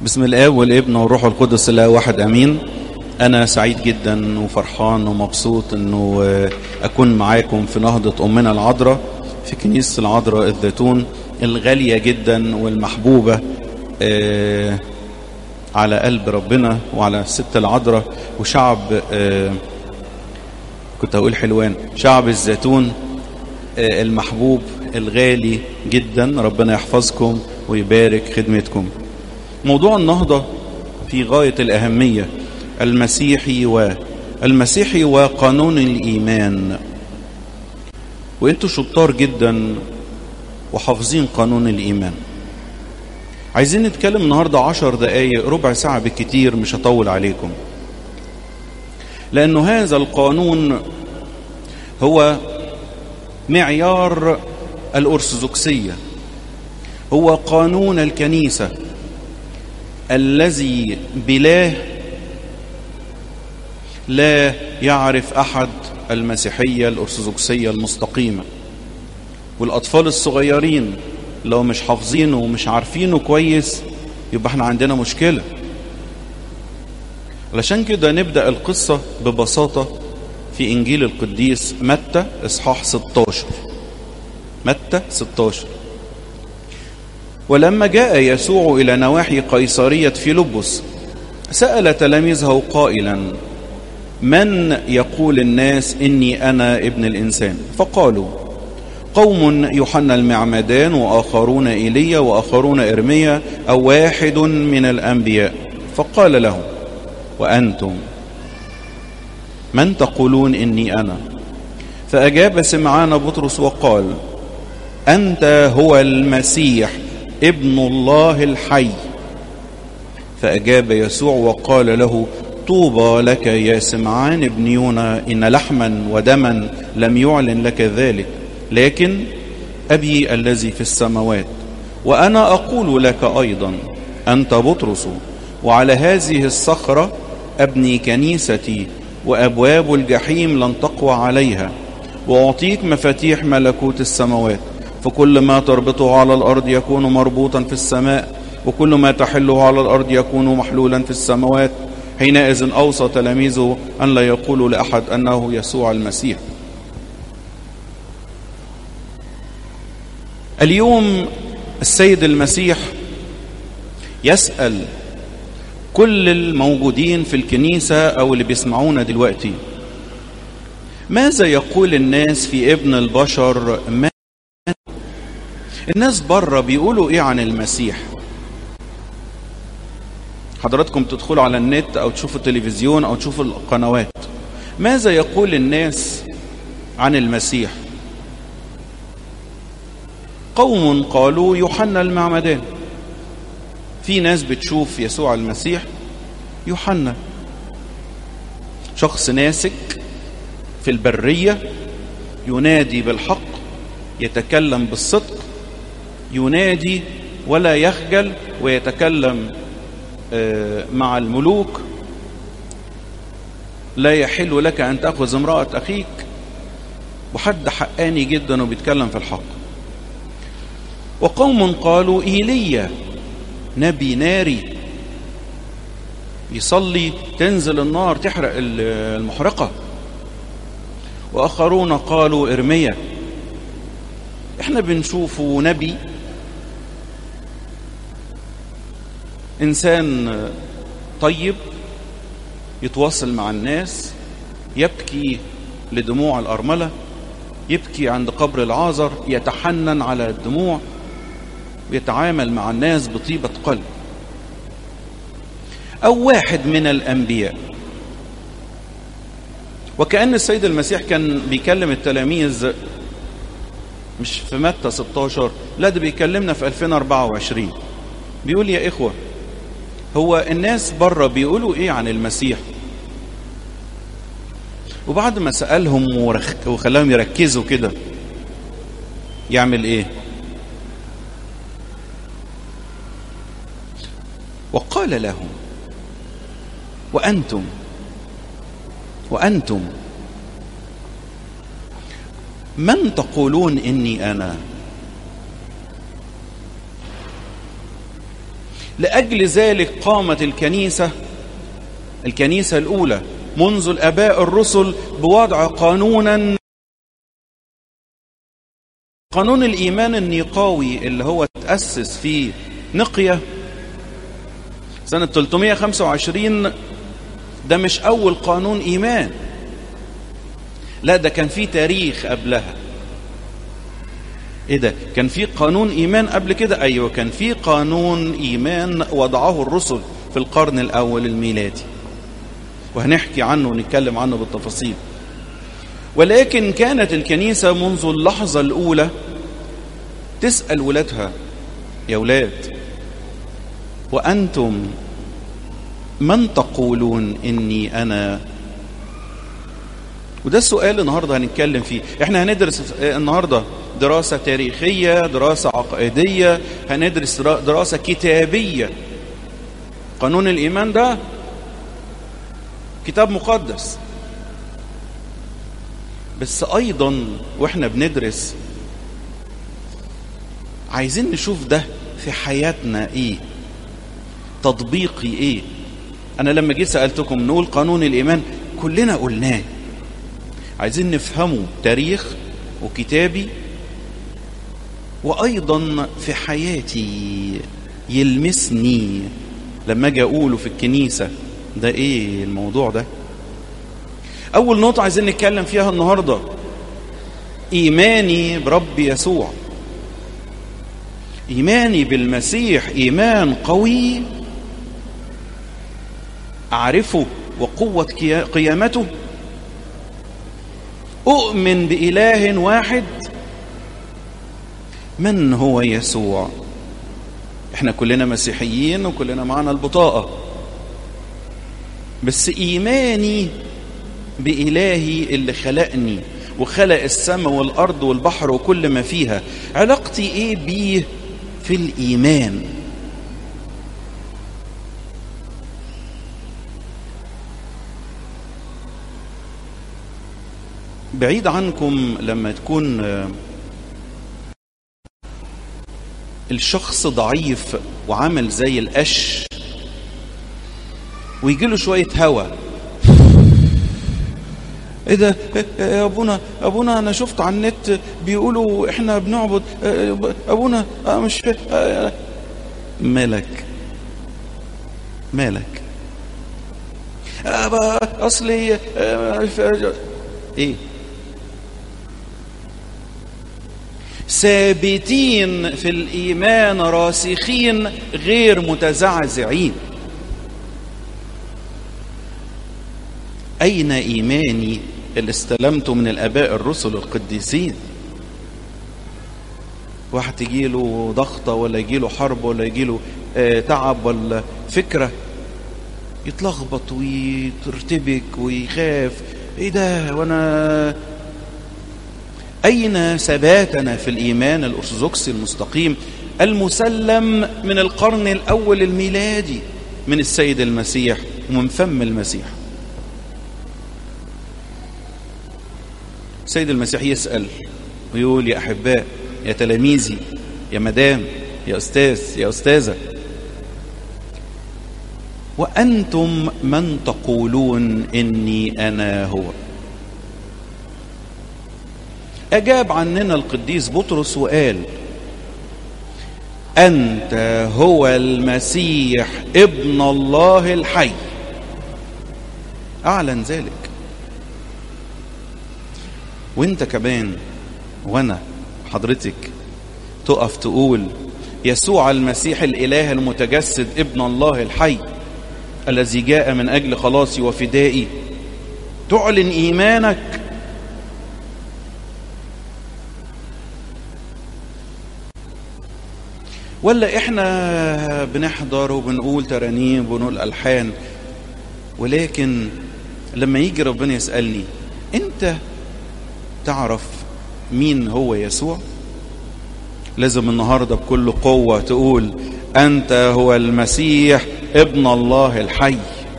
بسم الاب والابن والروح القدس الله واحد امين انا سعيد جدا وفرحان ومبسوط انه اكون معاكم في نهضة امنا العذراء في كنيسة العذراء الزيتون الغالية جدا والمحبوبة على قلب ربنا وعلى الست العذراء وشعب كنت هقول حلوان شعب الزيتون المحبوب الغالي جدا ربنا يحفظكم ويبارك خدمتكم موضوع النهضة في غاية الأهمية المسيحي و المسيحي وقانون الإيمان وانتوا شطار جدا وحافظين قانون الإيمان عايزين نتكلم النهاردة عشر دقايق ربع ساعة بالكتير مش هطول عليكم لأنه هذا القانون هو معيار الأرثوذكسية هو قانون الكنيسة الذي بلاه لا يعرف أحد المسيحية الأرثوذكسية المستقيمة والأطفال الصغيرين لو مش حافظينه ومش عارفينه كويس يبقى احنا عندنا مشكلة علشان كده نبدأ القصة ببساطة في إنجيل القديس متى إصحاح 16 متى 16 ولما جاء يسوع إلى نواحي قيصرية فيلبس سأل تلاميذه قائلا من يقول الناس إني أنا ابن الإنسان فقالوا قوم يوحنا المعمدان وآخرون إيليا وآخرون إرميا أو واحد من الأنبياء فقال لهم وأنتم من تقولون إني أنا فأجاب سمعان بطرس وقال أنت هو المسيح ابن الله الحي فأجاب يسوع وقال له طوبى لك يا سمعان ابن يونا إن لحما ودما لم يعلن لك ذلك لكن أبي الذي في السماوات وأنا أقول لك أيضا أنت بطرس وعلى هذه الصخرة أبني كنيستي وأبواب الجحيم لن تقوى عليها وأعطيك مفاتيح ملكوت السماوات فكل ما تربطه على الأرض يكون مربوطا في السماء وكل ما تحله على الأرض يكون محلولا في السماوات حينئذ أوصى تلاميذه أن لا يقولوا لأحد أنه يسوع المسيح اليوم السيد المسيح يسأل كل الموجودين في الكنيسة أو اللي بيسمعونا دلوقتي ماذا يقول الناس في ابن البشر ما الناس بره بيقولوا ايه عن المسيح حضراتكم تدخلوا على النت او تشوفوا التلفزيون او تشوفوا القنوات ماذا يقول الناس عن المسيح قوم قالوا يوحنا المعمدان في ناس بتشوف يسوع المسيح يوحنا شخص ناسك في البرية ينادي بالحق يتكلم بالصدق ينادي ولا يخجل ويتكلم مع الملوك لا يحل لك أن تأخذ امرأة أخيك وحد حقاني جدا وبيتكلم في الحق وقوم قالوا إيليا نبي ناري يصلي تنزل النار تحرق المحرقة وآخرون قالوا إرميا احنا بنشوفه نبي انسان طيب يتواصل مع الناس يبكي لدموع الارمله يبكي عند قبر العازر يتحنن على الدموع ويتعامل مع الناس بطيبه قلب او واحد من الانبياء وكأن السيد المسيح كان بيكلم التلاميذ مش في متى 16 لا ده بيكلمنا في 2024 بيقول يا إخوة هو الناس بره بيقولوا إيه عن المسيح وبعد ما سألهم ورخ... وخلاهم يركزوا كده يعمل إيه وقال لهم وأنتم وأنتم من تقولون إني أنا لأجل ذلك قامت الكنيسة الكنيسة الأولى منذ الآباء الرسل بوضع قانونا قانون الإيمان النيقاوي اللي هو تأسس في نقية سنة 325 ده مش أول قانون إيمان لا ده كان في تاريخ قبلها ايه ده كان في قانون ايمان قبل كده ايوه كان في قانون ايمان وضعه الرسل في القرن الاول الميلادي وهنحكي عنه ونتكلم عنه بالتفاصيل ولكن كانت الكنيسة منذ اللحظة الأولى تسأل ولادها يا ولاد وأنتم من تقولون إني أنا وده السؤال النهاردة هنتكلم فيه احنا هندرس النهاردة دراسة تاريخية دراسة عقائدية هندرس دراسة كتابية قانون الإيمان ده كتاب مقدس بس أيضا وإحنا بندرس عايزين نشوف ده في حياتنا إيه تطبيقي إيه أنا لما جيت سألتكم نقول قانون الإيمان كلنا قلناه عايزين نفهمه تاريخ وكتابي وأيضا في حياتي يلمسني لما أجي أقوله في الكنيسة ده إيه الموضوع ده أول نقطة عايزين نتكلم فيها النهاردة إيماني برب يسوع إيماني بالمسيح إيمان قوي أعرفه وقوة قيامته أؤمن بإله واحد من هو يسوع احنا كلنا مسيحيين وكلنا معنا البطاقة بس إيماني بإلهي اللي خلقني وخلق السماء والأرض والبحر وكل ما فيها علاقتي إيه بيه في الإيمان بعيد عنكم لما تكون الشخص ضعيف وعامل زي القش ويجي له شويه هوا ايه ده يا ابونا ابونا انا شفت على النت بيقولوا احنا بنعبد ابونا مش مالك مالك اصلي ايه ثابتين في الايمان راسخين غير متزعزعين اين ايماني اللي استلمته من الاباء الرسل القديسين واحد تجيله ضغطة ولا يجيله حرب ولا يجيله آه تعب ولا فكرة يتلخبط ويترتبك ويخاف ايه ده وانا اين ثباتنا في الايمان الارثوذكسي المستقيم المسلم من القرن الاول الميلادي من السيد المسيح ومن فم المسيح السيد المسيح يسأل ويقول يا أحباء يا تلاميذي يا مدام يا أستاذ يا أستاذة وأنتم من تقولون إني أنا هو أجاب عننا القديس بطرس وقال أنت هو المسيح ابن الله الحي أعلن ذلك وانت كمان وانا حضرتك تقف تقول يسوع المسيح الاله المتجسد ابن الله الحي الذي جاء من اجل خلاصي وفدائي تعلن ايمانك ولا احنا بنحضر وبنقول ترانيم وبنقول الحان ولكن لما يجي ربنا يسالني انت تعرف مين هو يسوع لازم النهارده بكل قوه تقول انت هو المسيح ابن الله الحي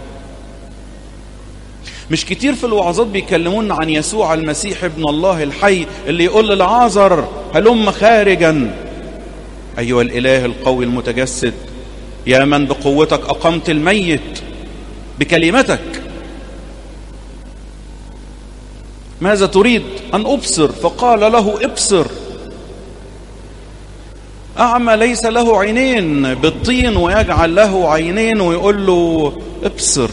مش كتير في الوعظات بيكلمونا عن يسوع المسيح ابن الله الحي اللي يقول للعازر هلم خارجا ايها الاله القوي المتجسد يا من بقوتك أقمت الميت بكلمتك ماذا تريد أن أبصر فقال له ابصر أعمى ليس له عينين بالطين ويجعل له عينين ويقول له ابصر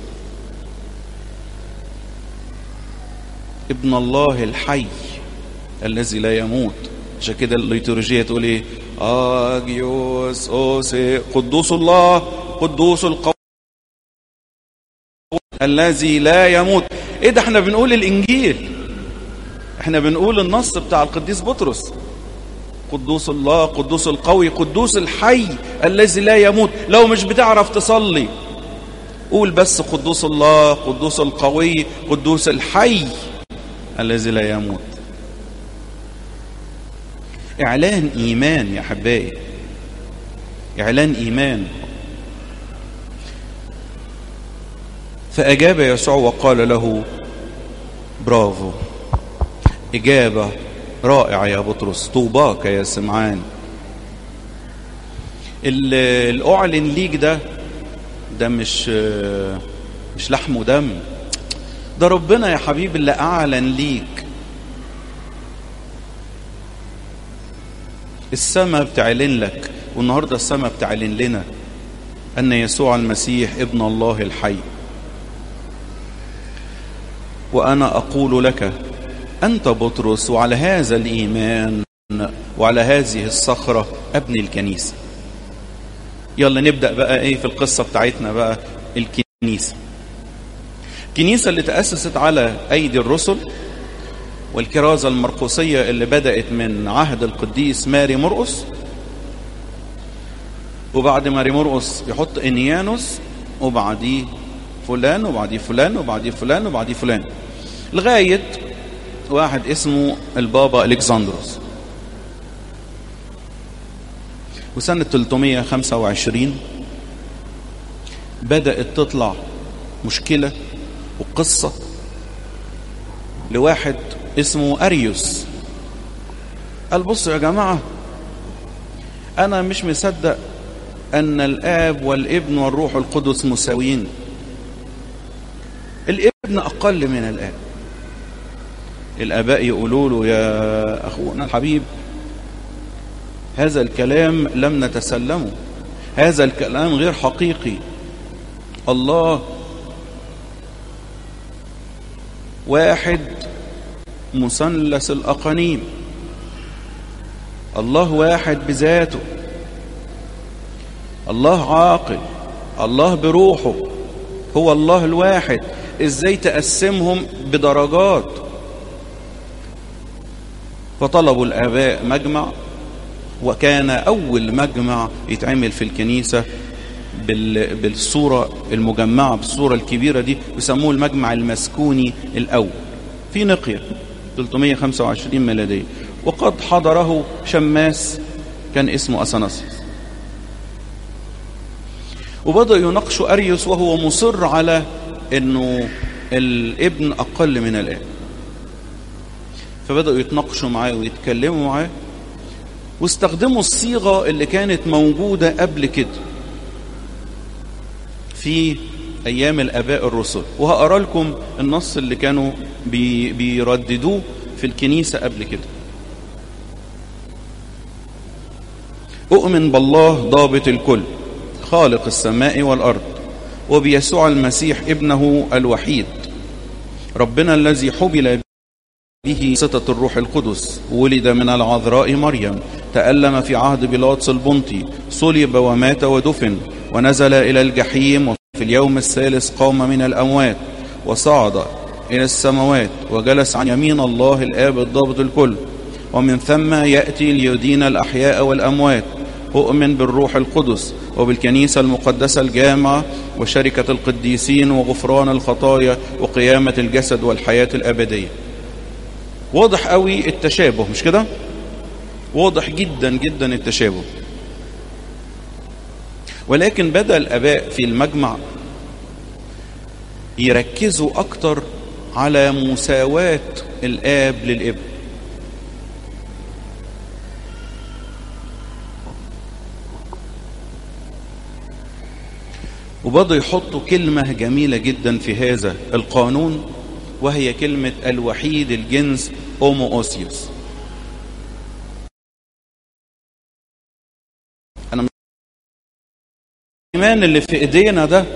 ابن الله الحي الذي لا يموت عشان كده الليتورجية تقول ايه اجيوس اوسي قدوس الله قدوس القوي الذي لا يموت ايه ده احنا بنقول الانجيل احنا بنقول النص بتاع القديس بطرس قدوس الله قدوس القوي قدوس الحي الذي لا يموت لو مش بتعرف تصلي قول بس قدوس الله قدوس القوي قدوس الحي الذي لا يموت اعلان ايمان يا احبائي اعلان ايمان فاجاب يسوع وقال له برافو اجابه رائعه يا بطرس طوباك يا سمعان اللي اعلن ليك ده ده مش مش لحم ودم ده ربنا يا حبيبي اللي اعلن ليك السماء بتعلن لك والنهارده السماء بتعلن لنا ان يسوع المسيح ابن الله الحي وانا اقول لك انت بطرس وعلى هذا الايمان وعلى هذه الصخره ابني الكنيسه يلا نبدا بقى ايه في القصه بتاعتنا بقى الكنيسه الكنيسه اللي تاسست على ايدي الرسل والكرازة المرقسية اللي بدأت من عهد القديس ماري مرقس وبعد ماري مرقس يحط انيانوس وبعديه فلان وبعديه فلان وبعديه فلان وبعديه فلان لغاية واحد اسمه البابا الكسندروس وسنة 325 بدأت تطلع مشكلة وقصة لواحد اسمه أريوس قال بصوا يا جماعة أنا مش مصدق أن الآب والابن والروح القدس مساويين الابن أقل من الآب الآباء يقولوا له يا أخونا الحبيب هذا الكلام لم نتسلمه هذا الكلام غير حقيقي الله واحد مثلث الأقانيم الله واحد بذاته الله عاقل الله بروحه هو الله الواحد ازاي تقسمهم بدرجات فطلبوا الآباء مجمع وكان أول مجمع يتعمل في الكنيسة بالصورة المجمعة بالصورة الكبيرة دي يسموه المجمع المسكوني الأول في نقية 325 ميلادية وقد حضره شماس كان اسمه أثناسيوس وبدأوا يناقشوا أريوس وهو مصر على أنه الابن أقل من الآب فبدأوا يتناقشوا معاه ويتكلموا معاه واستخدموا الصيغة اللي كانت موجودة قبل كده في أيام الآباء الرسل وهقرا لكم النص اللي كانوا بي بيرددوه في الكنيسة قبل كده أؤمن بالله ضابط الكل خالق السماء والأرض وبيسوع المسيح ابنه الوحيد ربنا الذي حبل به ستة الروح القدس ولد من العذراء مريم تألم في عهد بيلاطس البنطي صلب ومات ودفن ونزل إلى الجحيم وفي اليوم الثالث قام من الأموات وصعد إلى السماوات وجلس عن يمين الله الآب الضابط الكل ومن ثم يأتي ليدين الأحياء والأموات أؤمن بالروح القدس وبالكنيسة المقدسة الجامعة وشركة القديسين وغفران الخطايا وقيامة الجسد والحياة الأبدية واضح قوي التشابه مش كده واضح جدا جدا التشابه ولكن بدأ الآباء في المجمع يركزوا أكتر على مساواة الآب للابن وبدأوا يحطوا كلمة جميلة جدا في هذا القانون وهي كلمة الوحيد الجنس أوموأوسيوس أنا الإيمان اللي في إيدينا ده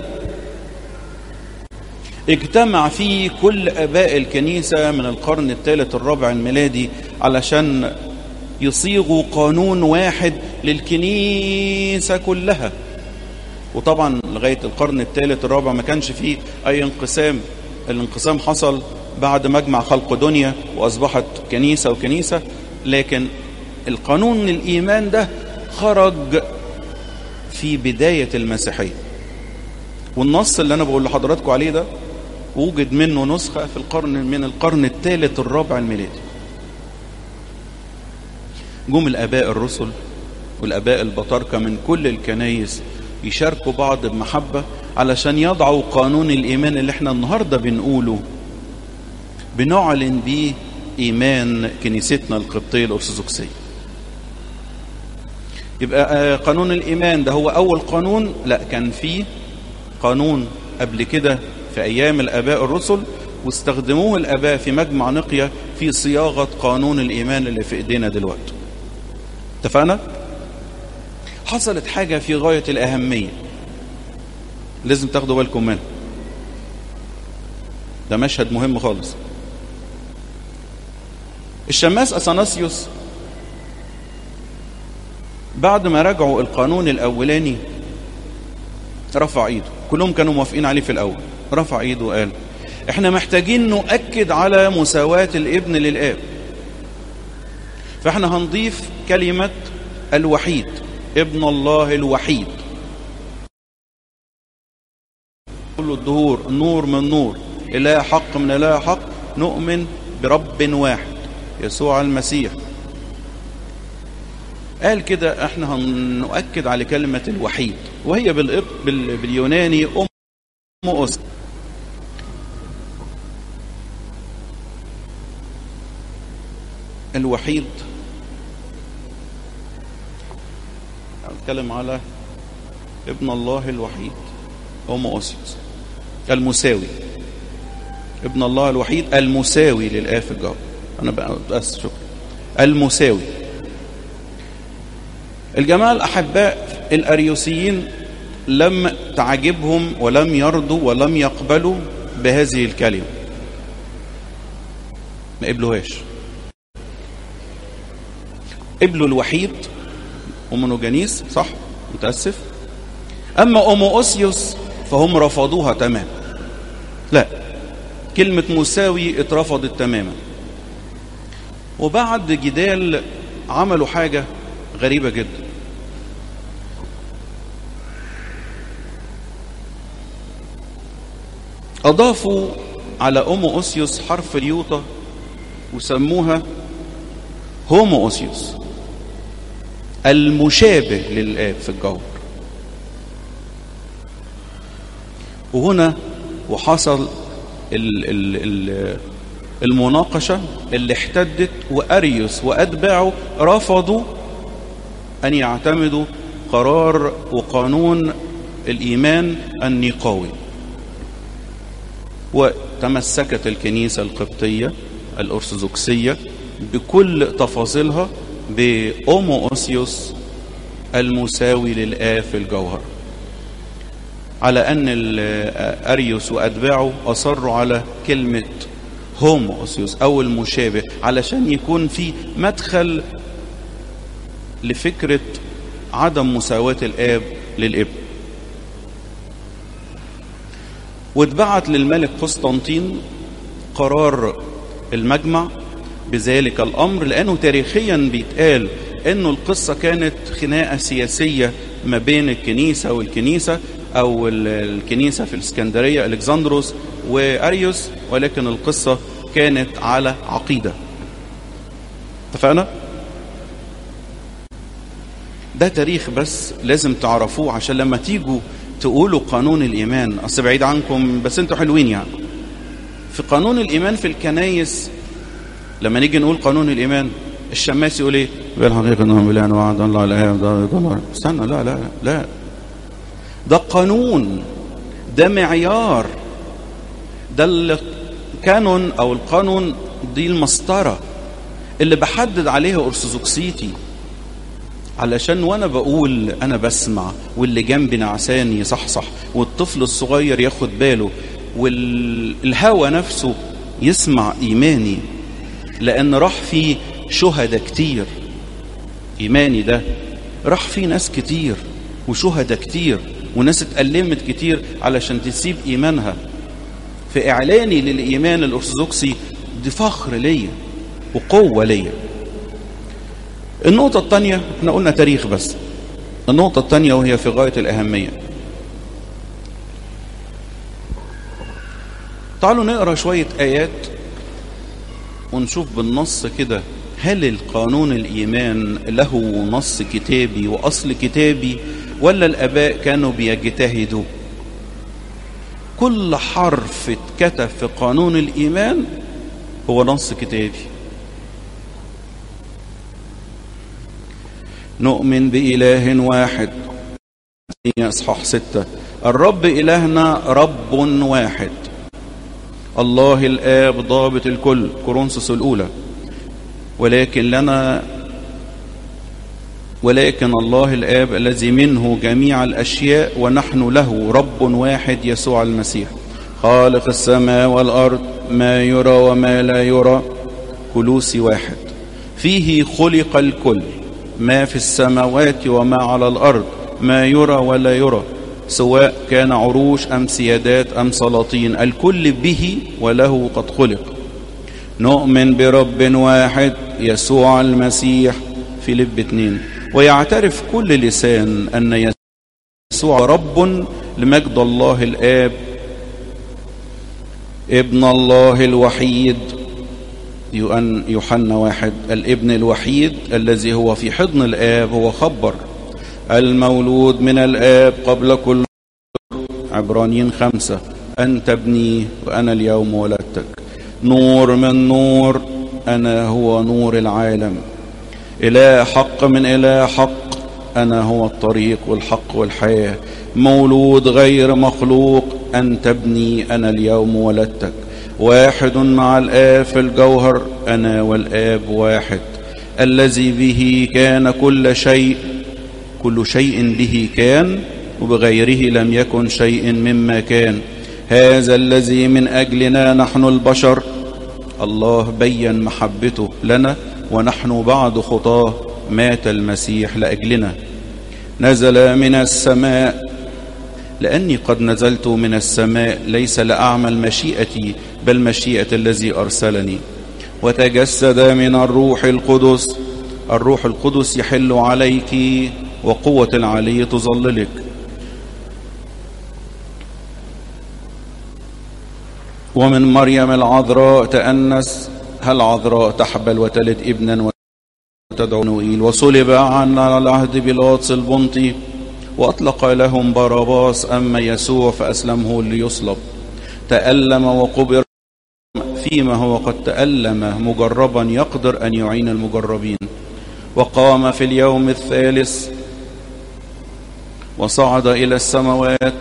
اجتمع فيه كل أباء الكنيسة من القرن الثالث الرابع الميلادي علشان يصيغوا قانون واحد للكنيسة كلها وطبعا لغاية القرن الثالث الرابع ما كانش فيه أي انقسام الانقسام حصل بعد مجمع خلق دنيا وأصبحت كنيسة وكنيسة لكن القانون الإيمان ده خرج في بداية المسيحية والنص اللي أنا بقول لحضراتكم عليه ده وجد منه نسخة في القرن من القرن الثالث الرابع الميلادي جم الآباء الرسل والآباء البطاركة من كل الكنايس يشاركوا بعض بمحبة علشان يضعوا قانون الإيمان اللي احنا النهاردة بنقوله بنعلن بيه إيمان كنيستنا القبطية الأرثوذكسية يبقى قانون الإيمان ده هو أول قانون لا كان فيه قانون قبل كده في أيام الآباء الرسل واستخدموه الآباء في مجمع نقية في صياغة قانون الإيمان اللي في إيدينا دلوقتي اتفقنا؟ حصلت حاجة في غاية الأهمية لازم تاخدوا بالكم منها ده مشهد مهم خالص الشماس أثناسيوس بعد ما رجعوا القانون الأولاني رفع ايده كلهم كانوا موافقين عليه في الأول رفع ايده وقال احنا محتاجين نؤكد على مساواة الابن للآب فاحنا هنضيف كلمة الوحيد ابن الله الوحيد كل الدهور نور من نور إله حق من إله حق نؤمن برب واحد يسوع المسيح قال كده احنا هنؤكد على كلمة الوحيد وهي بالإب بال... باليوناني أم أس الوحيد أتكلم على ابن الله الوحيد أم أسيس المساوي ابن الله الوحيد المساوي للآب في الجواب أنا بقى أسف شكرا المساوي الجماعة الأحباء الأريوسيين لم تعجبهم ولم يرضوا ولم يقبلوا بهذه الكلمة ما قبلوهاش قبلوا الوحيد أمونوجانيس صح متأسف أما أوموأوسيوس فهم رفضوها تماما لا كلمة مساوي اترفضت تماما وبعد جدال عملوا حاجة غريبة جدا أضافوا على أم أوسيوس حرف اليوطة وسموها هومو أوسيوس المشابه للآب في الجوهر وهنا وحصل ال ال ال المناقشة اللي احتدت وأريوس وأتباعه رفضوا أن يعتمدوا قرار وقانون الإيمان النقاوي وتمسكت الكنيسة القبطية الأرثوذكسية بكل تفاصيلها بأومو أوسيوس المساوي للآب في الجوهر على أن أريوس وأتباعه أصروا على كلمة هومو أوسيوس أو المشابه علشان يكون في مدخل لفكرة عدم مساواة الآب للابن واتبعت للملك قسطنطين قرار المجمع بذلك الأمر لأنه تاريخيا بيتقال أنه القصة كانت خناقة سياسية ما بين الكنيسة والكنيسة أو الكنيسة في الإسكندرية ألكسندروس وأريوس ولكن القصة كانت على عقيدة اتفقنا؟ ده تاريخ بس لازم تعرفوه عشان لما تيجوا تقولوا قانون الإيمان أصل بعيد عنكم بس انتوا حلوين يعني في قانون الإيمان في الكنايس لما نيجي نقول قانون الإيمان الشماس يقول ايه بالحقيقة انهم بلا وعد الله لا استنى لا لا لا ده قانون ده معيار ده الكانون او القانون دي المسطرة اللي بحدد عليها ارثوذكسيتي علشان وانا بقول انا بسمع واللي جنبي نعسان يصحصح والطفل الصغير ياخد باله والهوى نفسه يسمع ايماني لان راح فيه شهداء كتير ايماني ده راح فيه ناس كتير وشهداء كتير وناس اتألمت كتير علشان تسيب ايمانها في اعلاني للايمان الارثوذكسي دي فخر ليا وقوة ليا النقطة الثانية احنا قلنا تاريخ بس النقطة الثانية وهي في غاية الأهمية تعالوا نقرا شوية آيات ونشوف بالنص كده هل القانون الإيمان له نص كتابي وأصل كتابي ولا الآباء كانوا بيجتهدوا كل حرف اتكتب في قانون الإيمان هو نص كتابي نؤمن بإله واحد اصحاح ستة الرب إلهنا رب واحد الله الآب ضابط الكل كورنثوس الأولى ولكن لنا ولكن الله الآب الذي منه جميع الأشياء ونحن له رب واحد يسوع المسيح خالق السماء والأرض ما يرى وما لا يرى كلوسي واحد فيه خلق الكل ما في السماوات وما على الأرض ما يرى ولا يرى سواء كان عروش أم سيادات أم سلاطين الكل به وله قد خلق نؤمن برب واحد يسوع المسيح في لب اتنين ويعترف كل لسان أن يسوع رب لمجد الله الآب ابن الله الوحيد يوحنا واحد الابن الوحيد الذي هو في حضن الآب هو خبر المولود من الآب قبل كل عبرانيين خمسة أنت ابني وأنا اليوم ولدتك نور من نور أنا هو نور العالم إله حق من إله حق أنا هو الطريق والحق والحياة مولود غير مخلوق أنت ابني أنا اليوم ولدتك واحد مع الآب في الجوهر أنا والآب واحد الذي به كان كل شيء كل شيء به كان وبغيره لم يكن شيء مما كان هذا الذي من أجلنا نحن البشر الله بين محبته لنا ونحن بعد خطاه مات المسيح لأجلنا نزل من السماء لأني قد نزلت من السماء ليس لأعمل مشيئتي بل مشيئة الذي أرسلني وتجسد من الروح القدس الروح القدس يحل عليك وقوة العلي تظللك ومن مريم العذراء تأنس هل عذراء تحبل وتلد ابنا وتدعو نوئيل وصلب عن العهد بلاطس البنطي وأطلق لهم باراباس أما يسوع فأسلمه ليصلب تألم وقبر فيما هو قد تألم مجربا يقدر أن يعين المجربين وقام في اليوم الثالث وصعد إلى السماوات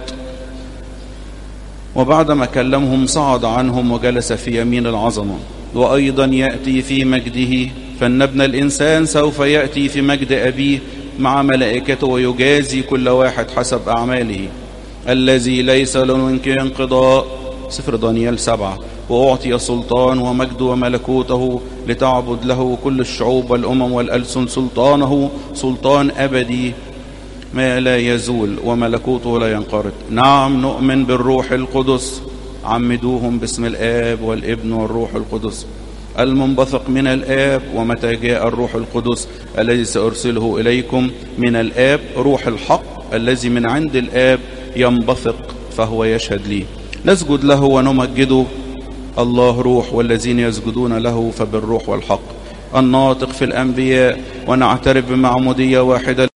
وبعدما كلمهم صعد عنهم وجلس في يمين العظمة وأيضا يأتي في مجده فإن ابن الإنسان سوف يأتي في مجد أبيه مع ملائكته ويجازي كل واحد حسب أعماله الذي ليس له انقضاء سفر دانيال سبعة وأعطي سلطان ومجد وملكوته لتعبد له كل الشعوب والأمم والألسن سلطانه سلطان أبدي ما لا يزول وملكوته لا ينقرض نعم نؤمن بالروح القدس عمدوهم باسم الآب والابن والروح القدس المنبثق من الآب ومتى جاء الروح القدس الذي سأرسله إليكم من الآب روح الحق الذي من عند الآب ينبثق فهو يشهد لي نسجد له ونمجده الله روح والذين يسجدون له فبالروح والحق الناطق في الأنبياء ونعترف بمعمودية واحدة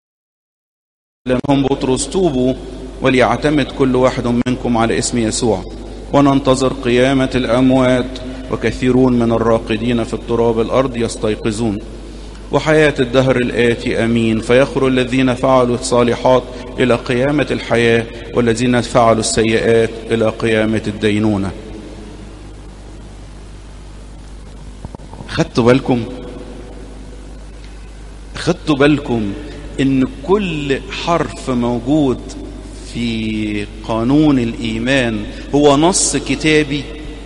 لهم بطرس توبوا وليعتمد كل واحد منكم على اسم يسوع وننتظر قيامة الأموات وكثيرون من الراقدين في التراب الأرض يستيقظون وحياة الدهر الآتي أمين فيخر الذين فعلوا الصالحات إلى قيامة الحياة والذين فعلوا السيئات إلى قيامة الدينونة خدتوا بالكم خدتوا بالكم ان كل حرف موجود في قانون الايمان هو نص كتابي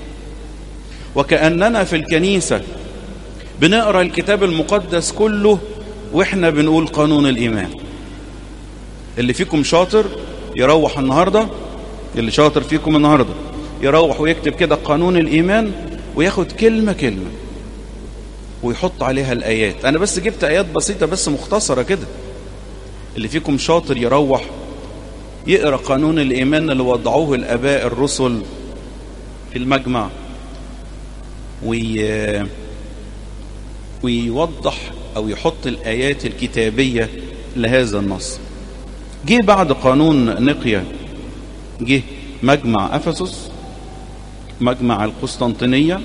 وكاننا في الكنيسه بنقرا الكتاب المقدس كله واحنا بنقول قانون الايمان اللي فيكم شاطر يروح النهارده اللي شاطر فيكم النهارده يروح ويكتب كده قانون الايمان وياخد كلمه كلمه ويحط عليها الايات انا بس جبت ايات بسيطه بس مختصره كده اللي فيكم شاطر يروح يقرا قانون الايمان اللي وضعوه الاباء الرسل في المجمع وي... ويوضح او يحط الايات الكتابيه لهذا النص جه بعد قانون نقيا جه مجمع افسس مجمع القسطنطينيه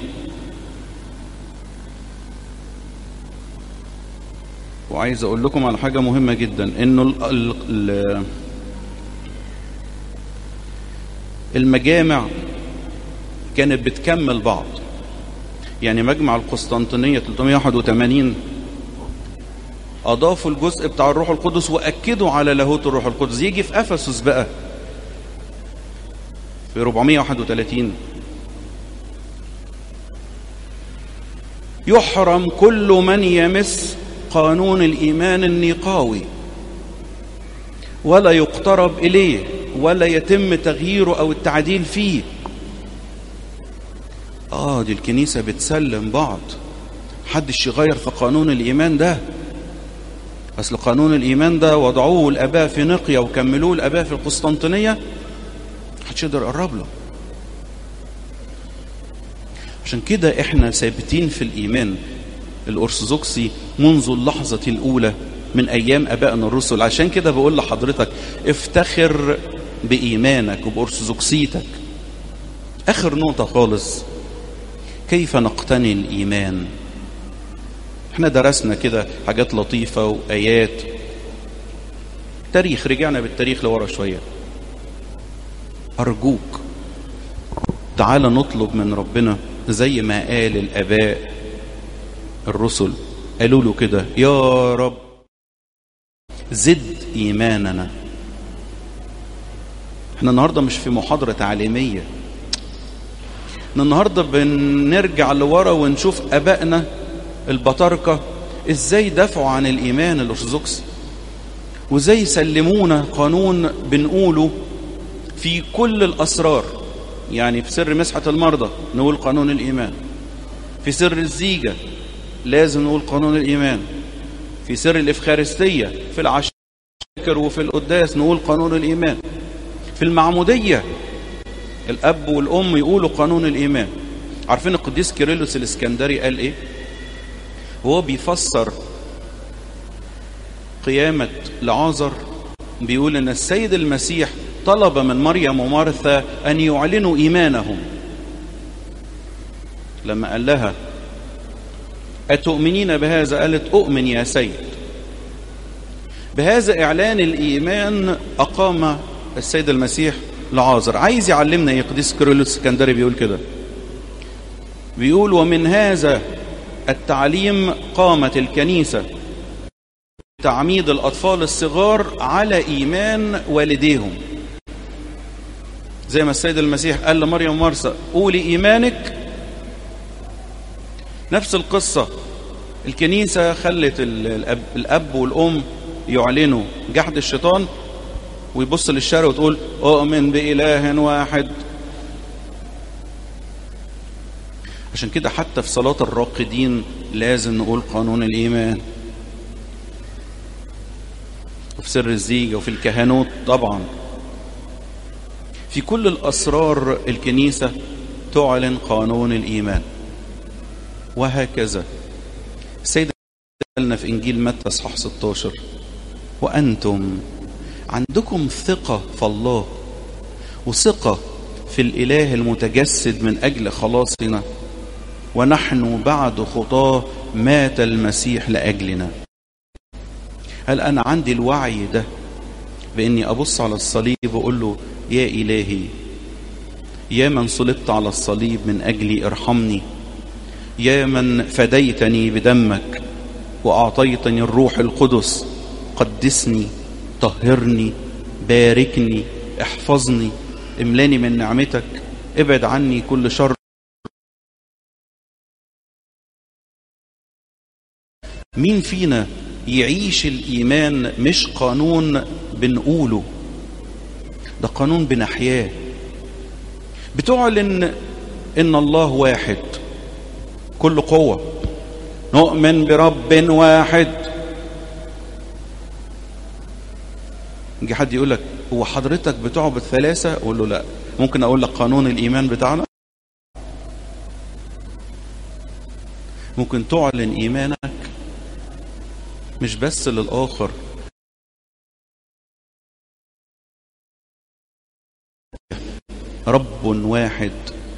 وعايز اقول لكم على حاجه مهمه جدا انه ال ال المجامع كانت بتكمل بعض يعني مجمع القسطنطينيه 381 اضافوا الجزء بتاع الروح القدس واكدوا على لاهوت الروح القدس يجي في افسس بقى في 431 يحرم كل من يمس قانون الإيمان النقاوي ولا يقترب إليه ولا يتم تغييره أو التعديل فيه آه دي الكنيسة بتسلم بعض حدش يغير في قانون الإيمان ده أصل قانون الإيمان ده وضعوه الآباء في نقيا وكملوه الآباء في القسطنطينية محدش يقدر يقرب له عشان كده احنا ثابتين في الإيمان الأرثوذكسي منذ اللحظة الأولى من أيام أبائنا الرسل عشان كده بقول لحضرتك افتخر بإيمانك وبأرثوذكسيتك آخر نقطة خالص كيف نقتني الإيمان احنا درسنا كده حاجات لطيفة وآيات تاريخ رجعنا بالتاريخ لورا شوية أرجوك تعال نطلب من ربنا زي ما قال الآباء الرسل قالوا له كده يا رب زد ايماننا احنا النهارده مش في محاضره تعليميه احنا النهارده بنرجع لورا ونشوف ابائنا البطاركه ازاي دافعوا عن الايمان الارثوذكسي وازاي سلمونا قانون بنقوله في كل الاسرار يعني في سر مسحه المرضى نقول قانون الايمان في سر الزيجه لازم نقول قانون الإيمان في سر الإفخارستية في العشاكر وفي القداس نقول قانون الإيمان في المعمودية الأب والأم يقولوا قانون الإيمان عارفين القديس كيرلس الإسكندري قال إيه هو بيفسر قيامة لعازر بيقول إن السيد المسيح طلب من مريم ومارثا أن يعلنوا إيمانهم لما قال لها أتؤمنين بهذا قالت أؤمن يا سيد بهذا إعلان الإيمان أقام السيد المسيح لعازر عايز يعلمنا يا قديس كيرلس الاسكندري بيقول كده بيقول ومن هذا التعليم قامت الكنيسة تعميد الأطفال الصغار على إيمان والديهم زي ما السيد المسيح قال لمريم مرسى قولي إيمانك نفس القصة الكنيسة خلت الأب, الأب والأم يعلنوا جحد الشيطان ويبص للشارع وتقول أؤمن بإله واحد عشان كده حتى في صلاة الراقدين لازم نقول قانون الإيمان وفي سر الزيجة وفي الكهنوت طبعا في كل الأسرار الكنيسة تعلن قانون الإيمان وهكذا السيد قالنا في إنجيل متى اصحاح 16 وأنتم عندكم ثقة في الله وثقة في الإله المتجسد من أجل خلاصنا ونحن بعد خطاه مات المسيح لأجلنا هل أنا عندي الوعي ده بإني أبص على الصليب وأقول له يا إلهي يا من صلبت على الصليب من أجلي ارحمني يا من فديتني بدمك وأعطيتني الروح القدس قدسني طهرني باركني احفظني املاني من نعمتك ابعد عني كل شر مين فينا يعيش الإيمان مش قانون بنقوله ده قانون بنحياه بتعلن إن الله واحد كل قوة نؤمن برب واحد يجي حد يقول لك هو حضرتك بتعبد ثلاثة أقول له لا ممكن أقول لك قانون الإيمان بتاعنا ممكن تعلن إيمانك مش بس للآخر رب واحد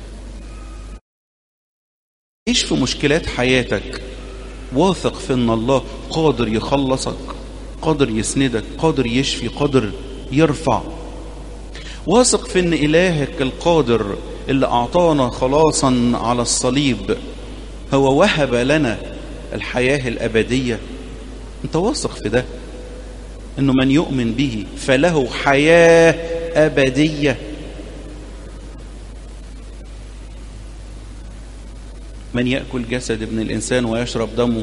عيش في مشكلات حياتك واثق في ان الله قادر يخلصك قادر يسندك قادر يشفي قادر يرفع واثق في ان الهك القادر اللي اعطانا خلاصا على الصليب هو وهب لنا الحياة الابدية انت واثق في ده انه من يؤمن به فله حياة ابدية من يأكل جسد ابن الإنسان ويشرب دمه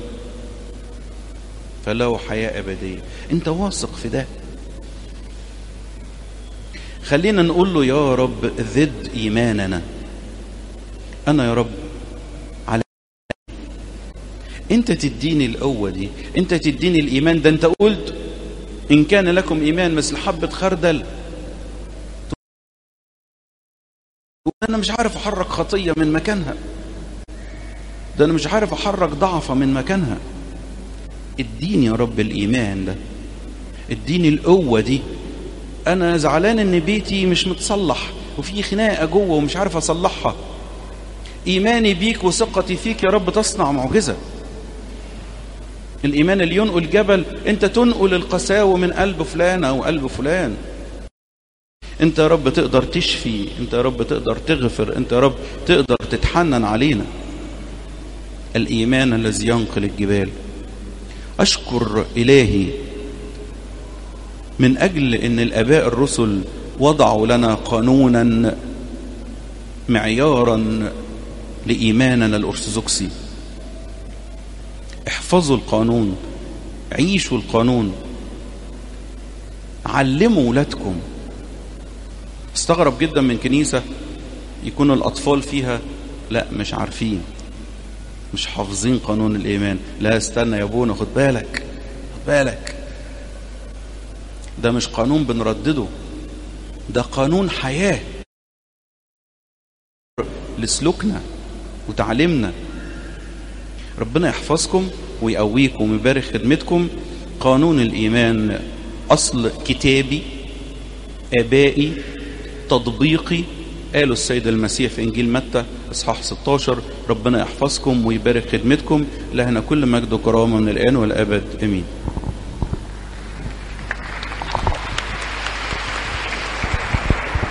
فله حياة أبدية أنت واثق في ده خلينا نقول له يا رب ذد إيماننا أنا يا رب على أنت تديني القوة دي أنت تديني الإيمان ده أنت قلت إن كان لكم إيمان مثل حبة خردل أنا مش عارف أحرك خطية من مكانها ده انا مش عارف احرك ضعفة من مكانها اديني يا رب الايمان ده اديني القوة دي انا زعلان ان بيتي مش متصلح وفي خناقة جوه ومش عارف اصلحها ايماني بيك وثقتي فيك يا رب تصنع معجزة الايمان اللي ينقل جبل انت تنقل القساوة من قلب فلان او قلب فلان انت يا رب تقدر تشفي انت يا رب تقدر تغفر انت يا رب تقدر تتحنن علينا الإيمان الذي ينقل الجبال أشكر إلهي من أجل أن الأباء الرسل وضعوا لنا قانونا معيارا لإيماننا الأرثوذكسي احفظوا القانون عيشوا القانون علموا ولادكم استغرب جدا من كنيسة يكون الأطفال فيها لا مش عارفين مش حافظين قانون الإيمان لا استنى يا ابونا خد بالك خد بالك ده مش قانون بنردده ده قانون حياة لسلوكنا وتعليمنا ربنا يحفظكم ويقويكم ويبارك خدمتكم قانون الإيمان أصل كتابي آبائي تطبيقي قالوا السيد المسيح في إنجيل متى إصحاح 16 ربنا يحفظكم ويبارك خدمتكم لهنا كل مجد وكرامة من الآن والأبد أمين